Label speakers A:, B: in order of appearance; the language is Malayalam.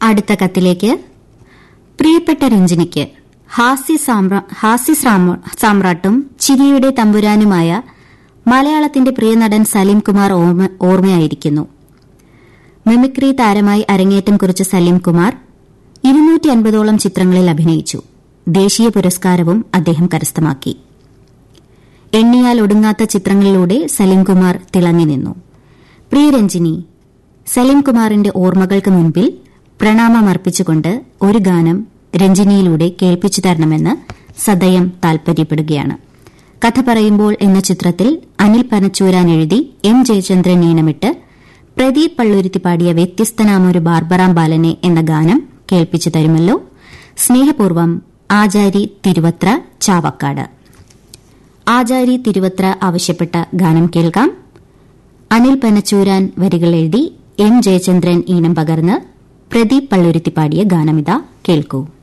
A: അടുത്ത കത്തിലേക്ക് പ്രിയപ്പെട്ട രഞ്ജിനിക്ക് ഹാസ്യ സാമ്ര- ഹാസ്യ സാമ്ര- സാമ്രാട്ടും ചിരിയുടെ തമ്പുരാനുമായ മലയാളത്തിന്റെ പ്രിയ നടൻ സലീം കുമാർ ഓർമ്മ- ഓർമ്മയായിരിക്കുന്നു മിമിക്രി താരമായി അരങ്ങേറ്റം കുറിച്ച സലീം കുമാർ ഇരുന്നൂറ്റി അൻപതോളം ചിത്രങ്ങളിൽ അഭിനയിച്ചു ദേശീയ പുരസ്കാരവും അദ്ദേഹം കരസ്ഥമാക്കി എണ്ണിയാൽ ഒടുങ്ങാത്ത ചിത്രങ്ങളിലൂടെ സലീം കുമാർ തിളങ്ങി നിന്നു പ്രിയരഞ്ജിനി സലീം കുമാറിന്റെ ഓർമ്മകൾക്ക് മുൻപിൽ പ്രണാമമർപ്പിച്ചുകൊണ്ട് ഒരു ഗാനം രഞ്ജിനിയിലൂടെ കേൾപ്പിച്ചു തരണമെന്ന് സദയം താൽപര്യപ്പെടുകയാണ് കഥ പറയുമ്പോൾ എന്ന ചിത്രത്തിൽ അനിൽ പനച്ചൂരാൻ എഴുതി എം ജയചന്ദ്രൻ ഈണമിട്ട് പ്രദീപ് പള്ളുരുത്തി പാടിയ വ്യത്യസ്തനാമൊരു ബാർബറാം ബാലനെ എന്ന ഗാനം കേൾപ്പിച്ചു തരുമല്ലോ സ്നേഹപൂർവം ആചാരി തിരുവത്ര ചാവക്കാട് ആചാരി തിരുവത്ര ആവശ്യപ്പെട്ട ഗാനം കേൾക്കാം അനിൽ പനച്ചൂരാൻ വരികൾ എഴുതി എം ജയചന്ദ്രൻ ഈണം പകർന്ന് പ്രദീപ് പള്ളുരുത്തി പാടിയ ഗാനമിത കേൾക്കൂ